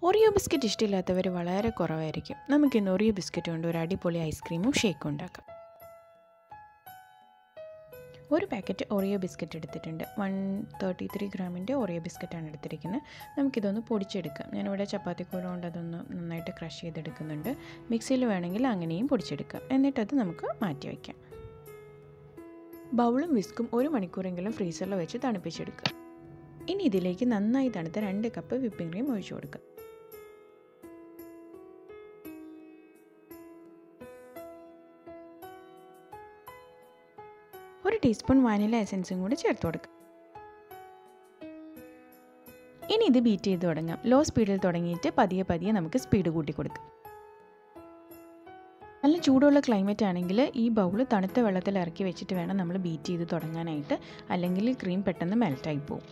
Oreo biscuit ഇഷ്ടമില്ലാത്തവർ വളരെ കുറവായിരിക്കും നമുക്കിന്ന് ഒറിയോ ബിസ്ക്കറ്റ് കൊണ്ട് ഒരു അടിപൊളി ഐസ്ക്രീമും ഷേക്കും ഉണ്ടാക്കാം ഒരു പാക്കറ്റ് ഒറിയോ ബിസ്ക്കറ്റ് എടുത്തിട്ടുണ്ട് വൺ തേർട്ടി ത്രീ ഗ്രാമിൻ്റെ ഒറിയോ ബിസ്ക്കറ്റാണ് എടുത്തിരിക്കുന്നത് നമുക്കിതൊന്ന് പൊടിച്ചെടുക്കാം ഞാനിവിടെ ചപ്പാത്തിക്കൂട കൊണ്ട് അതൊന്ന് നന്നായിട്ട് ക്രഷ് ചെയ്തെടുക്കുന്നുണ്ട് മിക്സിയിൽ വേണമെങ്കിൽ അങ്ങനെയും പൊടിച്ചെടുക്കാം എന്നിട്ടത് നമുക്ക് മാറ്റി വയ്ക്കാം ബൗളും വിസ്കും ഒരു മണിക്കൂറെങ്കിലും ഫ്രീസറിൽ വെച്ച് തണുപ്പിച്ചെടുക്കുക ഇനി ഇതിലേക്ക് നന്നായി തണുത്ത രണ്ട് കപ്പ് വിപ്പിംഗ് ക്രീം ഒഴിച്ചു കൊടുക്കുക ഒരു ടീസ്പൂൺ വാനില എസൻസും കൂടി ചേർത്ത് കൊടുക്കുക ഇനി ഇത് ബീറ്റ് ചെയ്ത് തുടങ്ങാം ലോ സ്പീഡിൽ തുടങ്ങിയിട്ട് പതിയെ പതിയെ നമുക്ക് സ്പീഡ് കൂട്ടി കൊടുക്കാം നല്ല ചൂടുള്ള ക്ലൈമറ്റ് ആണെങ്കിൽ ഈ ബൗൾ തണുത്ത വെള്ളത്തിൽ ഇറക്കി വെച്ചിട്ട് വേണം നമ്മൾ ബീറ്റ് ചെയ്ത് തുടങ്ങാനായിട്ട് അല്ലെങ്കിൽ ക്രീം പെട്ടെന്ന് മെൽറ്റായി പോകും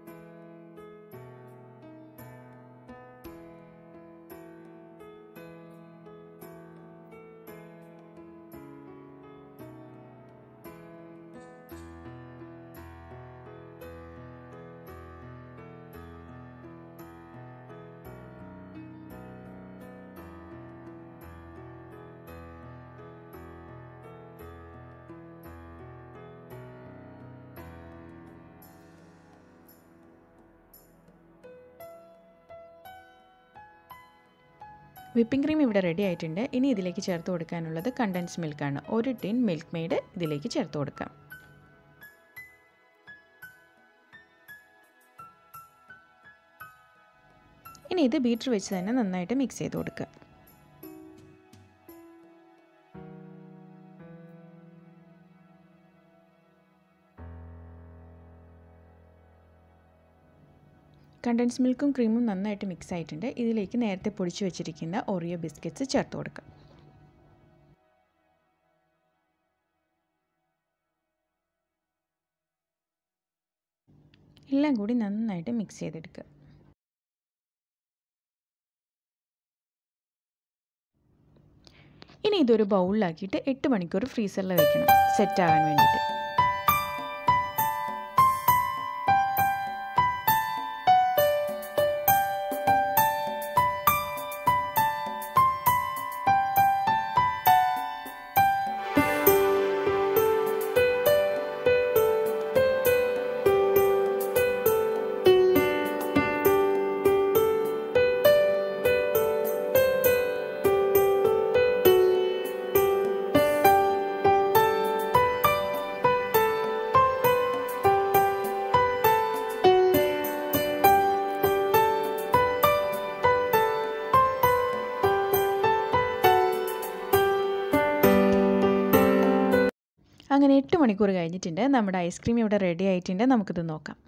വിപ്പിംഗ് ക്രീം ഇവിടെ റെഡി ആയിട്ടുണ്ട് ഇനി ഇതിലേക്ക് ചേർത്ത് കൊടുക്കാനുള്ളത് കണ്ടൻസ് മിൽക്കാണ് ഒരു ടിൻ മിൽക്ക് മെയ്ഡ് ഇതിലേക്ക് ചേർത്ത് കൊടുക്കാം ഇനി ഇത് ബീറ്റർ വെച്ച് തന്നെ നന്നായിട്ട് മിക്സ് ചെയ്ത് കൊടുക്കുക കണ്ടൻസ് മിൽക്കും ക്രീമും നന്നായിട്ട് മിക്സ് ആയിട്ടുണ്ട് ഇതിലേക്ക് നേരത്തെ പൊടിച്ചു വെച്ചിരിക്കുന്ന ഓറിയോ ബിസ്ക്കറ്റ്സ് ചേർത്ത് കൊടുക്കാം എല്ലാം കൂടി നന്നായിട്ട് മിക്സ് ചെയ്തെടുക്കുക ഇനി ഇതൊരു ബൗളിലാക്കിയിട്ട് എട്ട് മണിക്കൂർ ഫ്രീസറിൽ വെക്കണം സെറ്റ് ആകാൻ വേണ്ടിയിട്ട് അങ്ങനെ എട്ട് മണിക്കൂർ കഴിഞ്ഞിട്ടുണ്ട് നമ്മുടെ ഐസ്ക്രീം ഇവിടെ റെഡി ആയിട്ടുണ്ട് നമുക്കിത് നോക്കാം